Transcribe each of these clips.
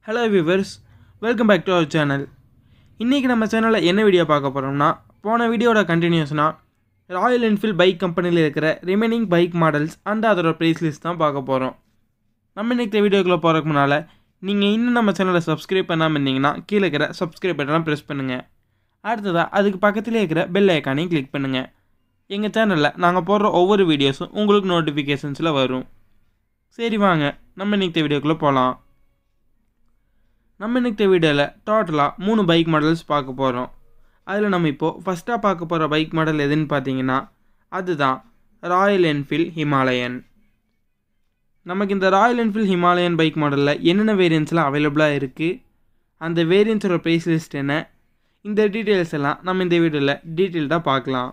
hello viewers welcome back to our channel இன்றைக்கி நம்ம சேனலில் என்ன வீடியோ பார்க்க போகிறோம்னா போன வீடியோட கண்டினியூஸ்னா ராயல் என்ஃபீல்ட் பைக் கம்பெனியில் இருக்கிற ரிமைனிங் பைக் மாடல்ஸ் அண்ட் அதோட ப்ரைஸ் லிஸ்ட் தான் பார்க்க போகிறோம் நம்ம இன்றைக்கி வீடியோக்குள்ளே போகிறதுக்கு முன்னால் நீங்கள் இன்னும் நம்ம சேனலை சப்ஸ்கிரைப் பண்ணாமல் இருந்தீங்கன்னா கீழே இருக்கிற சப்ஸ்கிரைப் பட்டனை ப்ரெஸ் பண்ணுங்கள் அடுத்ததாக அதுக்கு பக்கத்துலேயே இருக்கிற பெல் ஐக்கானையும் கிளிக் பண்ணுங்கள் எங்கள் சேனலில் நாங்கள் போடுற ஒவ்வொரு வீடியோஸும் உங்களுக்கு நோட்டிஃபிகேஷன்ஸில் வரும் சரி வாங்க நம்ம இன்றைக்கி வீடியோக்குள்ளே போகலாம் நம்ம இன்றைக்கி வீடியோவில் டோட்டலாக மூணு பைக் மாடல்ஸ் பார்க்க போகிறோம் அதில் நம்ம இப்போது ஃபஸ்ட்டாக பார்க்க போகிற பைக் மாடல் எதுன்னு பார்த்தீங்கன்னா அதுதான் ராயல் என்ஃபீல்ட் ஹிமாலயன் நமக்கு இந்த ராயல் என்ஃபீல்ட் ஹிமாலயன் பைக் மாடலில் என்னென்ன வேரியன்ஸ்லாம் அவைலபிளாக இருக்குது அந்த வேரியன்ஸோட ப்ரைஸ் லிஸ்ட் என்ன இந்த டீட்டெயில்ஸ் எல்லாம் நம்ம இந்த வீடியோவில் டீட்டெயில்டாக பார்க்கலாம்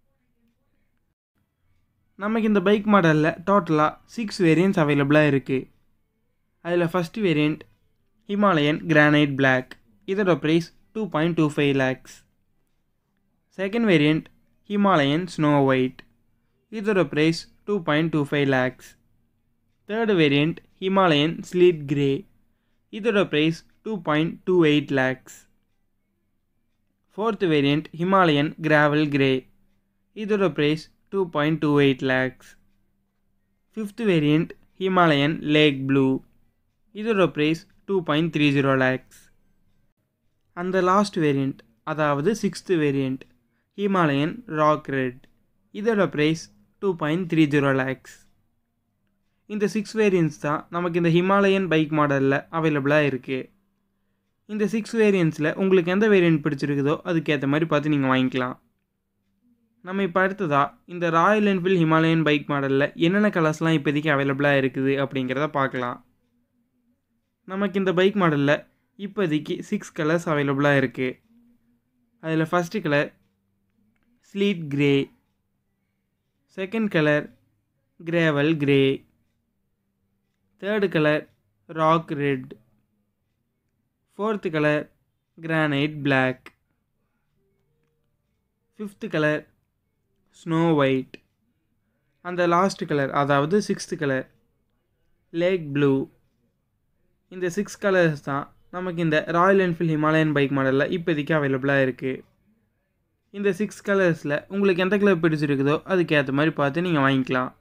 நமக்கு இந்த பைக் மாடலில் டோட்டலாக சிக்ஸ் வேரியன்ட்ஸ் அவைலபிளாக இருக்குது அதில் first variant Himalayan granite black இதோட price two point two five lakhs second variant Himalayan snow white இதோட price two point two five lakhs third variant Himalayan sleet grey இதோட price two point two eight lakhs fourth variant Himalayan gravel grey இதோட price two point two eight lakhs fifth variant Himalayan lake blue இதோட price two point three zero lakhs அந்த last variant அதாவது sixth variant Himalayan rock red இதோட price two point three zero lakhs இந்த six variants தான் நமக்கு இந்த Himalayan bike மாடலில் அவைலபிளாக இருக்குது இந்த சிக்ஸ் வேரியன்ட்ஸில் உங்களுக்கு எந்த வேரியன்ட் பிடிச்சிருக்குதோ அதுக்கேற்ற மாதிரி பார்த்து நீங்கள் வாங்கிக்கலாம் நம்ம இப்போ அடுத்ததாக இந்த ராயல் என்ஃபீல்ட் ஹிமாலயன் பைக் மாடலில் என்னென்ன கலர்ஸ்லாம் இப்போதைக்கு அவைலபிளாக இருக்குது அப்படிங்கிறத பார்க்கலாம் நமக்கு இந்த பைக் மாடலில் இப்போதைக்கு சிக்ஸ் கலர்ஸ் அவைலபிளாக இருக்குது அதில் first colour sleet grey second colour gravel grey third colour rock red fourth colour granite black fifth colour snow white அந்த லாஸ்ட் கலர் அதாவது சிக்ஸ்த்து கலர் லேக் ப்ளூ இந்த சிக்ஸ் கலர்ஸ் தான் நமக்கு இந்த ராயல் என்ஃபீல்ட் ஹிமாலயன் பைக் மாடலில் இப்போதைக்கு அவைலபிளாக இருக்குது இந்த சிக்ஸ் கலர்ஸில் உங்களுக்கு எந்த கலர் பிடிச்சிருக்குதோ அதுக்கேற்ற மாதிரி பார்த்து நீங்கள் வாங்கிக்கலாம்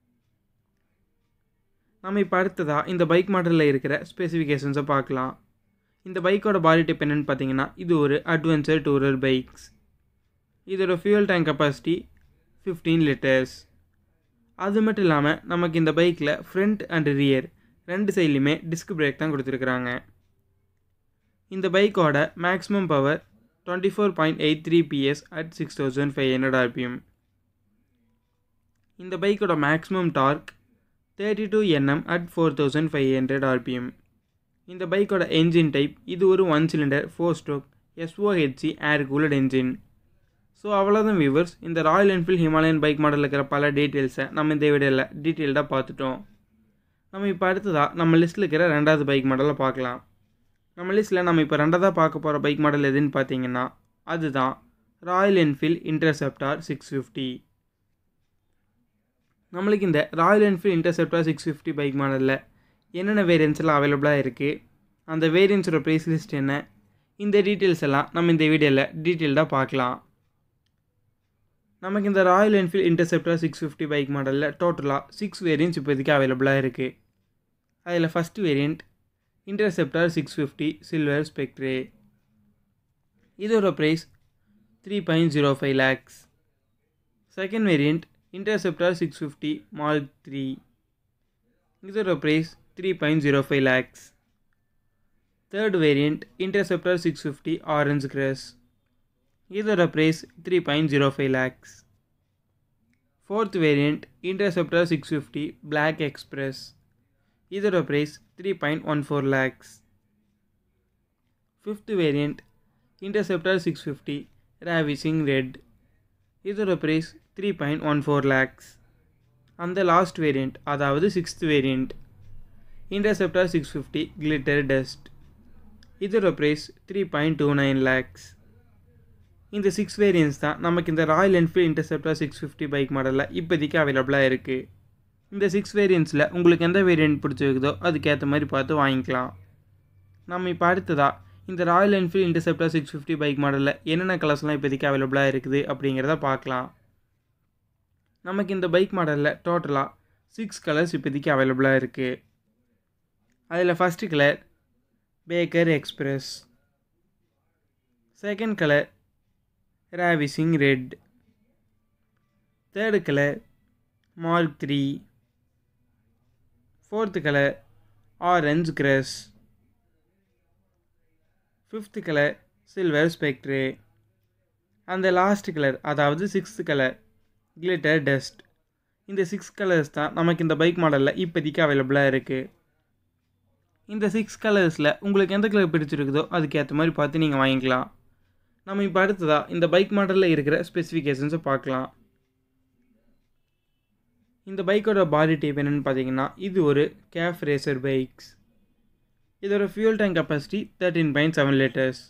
நம்ம இப்போ அடுத்ததாக இந்த பைக் மாடலில் இருக்கிற ஸ்பெசிஃபிகேஷன்ஸை பார்க்கலாம் இந்த பைக்கோட பாடி டைப் என்னென்னு பார்த்தீங்கன்னா இது ஒரு அட்வென்ச்சர் டூரர் பைக்ஸ் இதோட fuel tank capacity fifteen litres அது மட்டும் இல்லாமல் நமக்கு இந்த பைக்கில் ஃப்ரண்ட் அண்ட் ரியர் ரெண்டு சைட்லையுமே டிஸ்க் பிரேக் தான் கொடுத்துருக்குறாங்க இந்த பைக்கோட maximum power twenty four point eight three PS at six thousand five hundred RPM இந்த பைக்கோட maximum torque thirty two NM at four thousand five hundred RPM இந்த பைக்கோட என்ஜின் டைப் இது ஒரு one cylinder four stroke SOHC air cooled engine so அவ்வளோதான் viewers இந்த Royal Enfield Himalayan bike மாடலில் இருக்கிற பல டீட்டெயில்ஸை நம்ம இந்த வீடியோவில் டீட்டெயில்டாக பார்த்துட்டோம் நம்ம இப்போ அடுத்ததாக நம்ம லிஸ்ட்டில் இருக்கிற ரெண்டாவது பைக் மாடலை பார்க்கலாம் நம்ம லிஸ்ட்டில் நம்ம இப்போ ரெண்டாவதாக பார்க்க போகிற பைக் மாடல் எதுன்னு பார்த்தீங்கன்னா அதுதான் Royal Enfield Interceptor six fifty நம்மளுக்கு இந்த Royal Enfield Interceptor six fifty bike மாடலில் என்னென்ன வேரியன்ஸ்லாம் அவைலபிளாக இருக்குது அந்த வேரியன்ஸோட ப்ரைஸ் லிஸ்ட் என்ன இந்த டீட்டெயில்ஸ் எல்லாம் நம்ம இந்த வீடியோவில் டீட்டெயில்டாக பார்க்கலாம் நமக்கு இந்த Royal Enfield Interceptor six fifty bike மாடலில் டோட்டலாக சிக்ஸ் வேரியன்ட்ஸ் இப்போதைக்கு அவைலபிளாக இருக்குது அதில் first variant Interceptor six fifty silver spectre இதோட price three point zero five lakhs second variant Interceptor six fifty mark three இதோட price three point zero five lakhs third variant Interceptor six fifty orange crush இதோட price three point zero five lakhs fourth variant Interceptor six fifty black express இதோட price three point one four lakhs fifth variant Interceptor six fifty ravishing red இதோட price three point one four lakhs அந்த last variant அதாவது sixth variant Interceptor six fifty glitter dust இதோட price three point two nine lakhs இந்த six variants தான் நமக்கு இந்த Royal Enfield Interceptor six fifty bike மாடலில் இப்போதைக்கு அவைலபிளாக இருக்குது இந்த சிக்ஸ் வேரியன்ட்ஸில் உங்களுக்கு எந்த வேரியன்ட் பிடிச்சிருக்குதோ அதுக்கேற்ற மாதிரி பார்த்து வாங்கிக்கலாம் நம்ம இப்போ அடுத்ததா இந்த Royal Enfield Interceptor six fifty bike மாடலில் என்னென்ன கலர்ஸ்லாம் இப்போதைக்கு அவைலபிளாக இருக்குது அப்படிங்கிறத பார்க்கலாம் நமக்கு இந்த பைக் மாடலில் டோட்டலாக சிக்ஸ் கலர்ஸ் இப்போதைக்கு அவைலபிளாக இருக்குது அதில் first colour baker express second colour ravishing red third colour mark three fourth colour orange crush fifth colour silver spectre அந்த லாஸ்ட் கலர் அதாவது சிக்ஸ்த் கலர் கிளிட்டர் டஸ்ட் இந்த சிக்ஸ் கலர்ஸ் தான் நமக்கு இந்த பைக் மாடலில் இப்போதைக்கு அவைலபிளாக இருக்குது இந்த சிக்ஸ் கலர்ஸில் உங்களுக்கு எந்த கலர் பிடிச்சிருக்குதோ அதுக்கேற்ற மாதிரி பார்த்து நீங்கள் வாங்கிக்கலாம் நம்ம இப்போ அடுத்ததாக இந்த பைக் மாடலில் இருக்கிற ஸ்பெசிஃபிகேஷன்ஸை பார்க்கலாம் இந்த பைக்கோட பாடி டைப் என்னென்னு பார்த்தீங்கன்னா இது ஒரு கேஃப் ரேசர் பைக்ஸ் இதோட fuel tank capacity thirteen point seven litres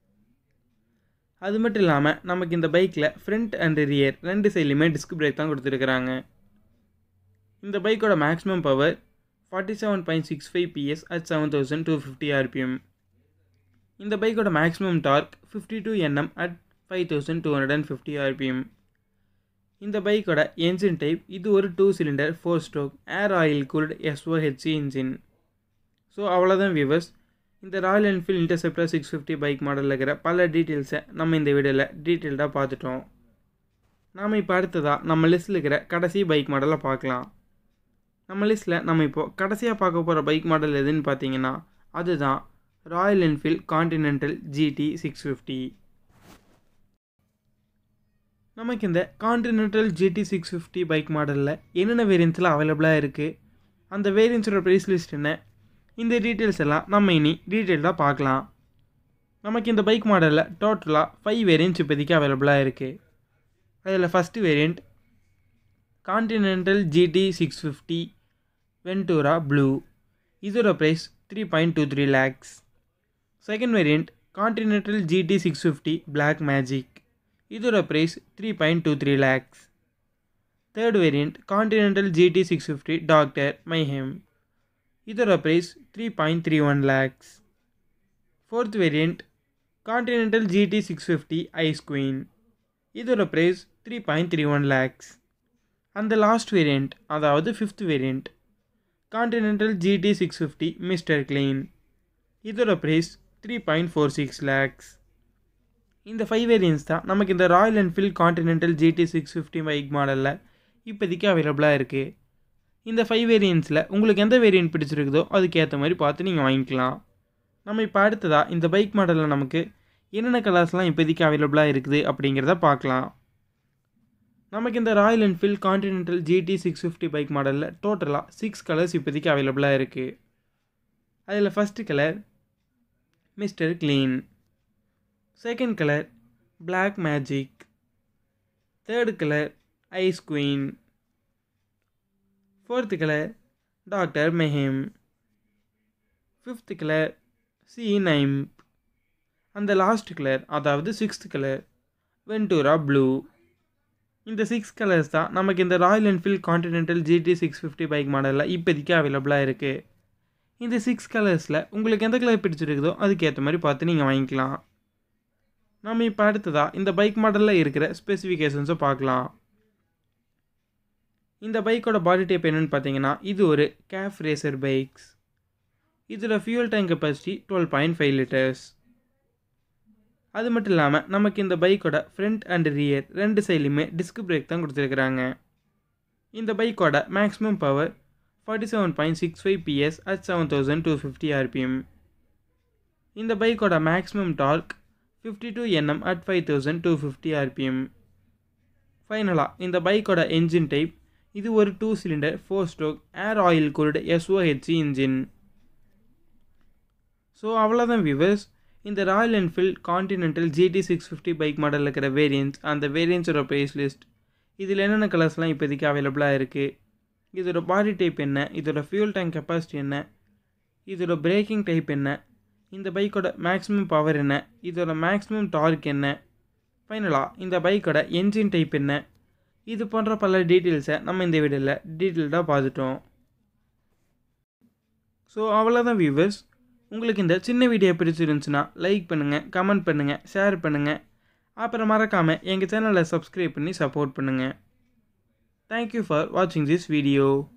அது மட்டும் இல்லாமல் நமக்கு இந்த பைக்கில் ஃப்ரண்ட் அண்ட் ரியர் ரெண்டு சைட்லையுமே டிஸ்க் பிரேக் தான் கொடுத்துருக்குறாங்க இந்த பைக்கோட maximum power forty seven point six five PS at seven thousand two fifty RPM இந்த பைக்கோட maximum torque fifty two NM at five thousand two hundred and fifty RPM இந்த பைக்கோட engine type இது ஒரு two cylinder four stroke air oil cooled SOHC engine so அவ்வளோதான் viewers இந்த Royal Enfield Interceptor six fifty bike மாடலில் இருக்கிற பல டீட்டெயில்ஸை நம்ம இந்த வீடியோவில் டீட்டெயில்டாக பார்த்துட்டோம் நாம் இப்போ அடுத்ததாக நம்ம லிஸ்ட்டில் இருக்கிற கடைசி பைக் மாடலை பார்க்கலாம் நம்ம லிஸ்ட்டில் நம்ம இப்போது கடைசியாக பார்க்க போகிற பைக் மாடல் எதுன்னு பார்த்தீங்கன்னா அதுதான் Royal Enfield Continental GT six fifty நமக்கு இந்த Continental GT six fifty bike மாடலில் என்னென்ன வேரியன்ஸில் அவைலபிளாக இருக்குது அந்த வேரியன்ஸோட ப்ரைஸ் லிஸ்ட் என்ன இந்த டீட்டெயில்ஸ் எல்லாம் நம்ம இனி டீட்டெயில்டாக பார்க்கலாம் நமக்கு இந்த பைக் மாடலில் டோட்டலாக ஃபைவ் வேரியன்ட்ஸ் இப்போதைக்கு அவைலபிளாக இருக்குது அதில் first variant Continental GT six fifty ventura blue இதோட price three point two three lakhs second variant Continental GT six fifty black magic இதோட price three point two three lakhs third variant Continental GT six fifty doctor mayhem இதோட price three point three one lakhs fourth variant Continental GT six fifty ice queen இதோட price three point three one lakhs அந்த last variant அதாவது fifth variant Continental GT six fifty mister clean இதோட price three point four six lakhs இந்த five variants தான் நமக்கு இந்த Royal Enfield Continental GT six fifty bike மாடலில் இப்போதைக்கு அவைலபிளாக இருக்குது இந்த ஃபைவ் வேரியன்ஸில் உங்களுக்கு எந்த வேரியன்ட் பிடிச்சிருக்குதோ அதுக்கேற்ற மாதிரி பார்த்து நீங்கள் வாங்கிக்கலாம் நம்ம இப்போ அடுத்ததாக இந்த பைக் மாடலில் நமக்கு என்னென்ன கலர்ஸ்லாம் இப்போதைக்கு அவைலபிளாக இருக்குது அப்படிங்கிறத பார்க்கலாம் நமக்கு இந்த Royal Enfield Continental GT six fifty bike மாடலில் டோட்டலாக சிக்ஸ் கலர்ஸ் இப்போதைக்கு அவைலபிளாக இருக்குது அதில் first colour mister clean second colour black magic third colour ice queen fourth colour doctor mayhem fifth colour see name அந்த லாஸ்ட் கலர் அதாவது sixth colour ventura blue இந்த six colours தான் நமக்கு இந்த Royal Enfield Continental GT six fifty bike மாடலில் இப்போதைக்கு அவைலபிளாக இருக்குது இந்த சிக்ஸ் கலர்ஸில் உங்களுக்கு எந்த கலர் பிடிச்சிருக்குதோ அதுக்கேற்ற மாதிரி பார்த்து நீங்கள் வாங்கிக்கலாம் நம்ம இப்போ அடுத்ததாக இந்த பைக் மாடலில் இருக்கிற ஸ்பெசிஃபிகேஷன்ஸை பார்க்கலாம் இந்த பைக்கோட பாடி டைப் என்னென்னு பார்த்தீங்கன்னா இது ஒரு கேஃப் ரேசர் பைக்ஸ் இதில் fuel tank capacity twelve point five litres அது மட்டும் இல்லாமல் நமக்கு இந்த பைக்கோட ஃப்ரண்ட் அண்ட் ரியர் ரெண்டு சைட்லையுமே டிஸ்க் பிரேக் தான் கொடுத்துருக்குறாங்க இந்த பைக்கோட maximum power forty seven point six five PS at seven thousand two fifty RPM இந்த பைக்கோட maximum torque fifty two NM at five thousand two fifty RPM ஃபைனலாக இந்த பைக்கோட என்ஜின் டைப் இது ஒரு two cylinder four stroke air oil cooled SOHC engine so அவ்வளோதான் viewers இந்த Royal Enfield Continental GT six fifty bike மாடலில் இருக்கிற variance அந்த வேரியன்ஸோட ப்ரைஸ் லிஸ்ட் இதில் என்னென்ன கலர்ஸ்லாம் இப்போதைக்கு அவைலபிளாக இருக்குது இதோட பாடி டைப் என்ன இதோட ஃபியூல் டேங்க் கெப்பாசிட்டி என்ன இதோட பிரேக்கிங் டைப் என்ன இந்த பைக்கோட மேக்ஸிமம் பவர் என்ன இதோட மேக்ஸிமம் டார்க் என்ன ஃபைனலாக இந்த பைக்கோட என்ஜின் டைப் என்ன இது போன்ற பல டீட்டெயில்ஸை நம்ம இந்த வீடியோவில் டீட்டெயில்டாக பார்த்துட்டோம் ஸோ அவ்வளோதான் வியூவர்ஸ் உங்களுக்கு இந்த சின்ன வீடியோ பிடிச்சிருந்துச்சுன்னா லைக் பண்ணுங்கள் கமெண்ட் பண்ணுங்கள் ஷேர் பண்ணுங்கள் அப்புறம் மறக்காமல் எங்கள் சேனலை சப்ஸ்கிரைப் பண்ணி சப்போர்ட் பண்ணுங்கள் தேங்க்யூ ஃபார் வாட்சிங் திஸ் வீடியோ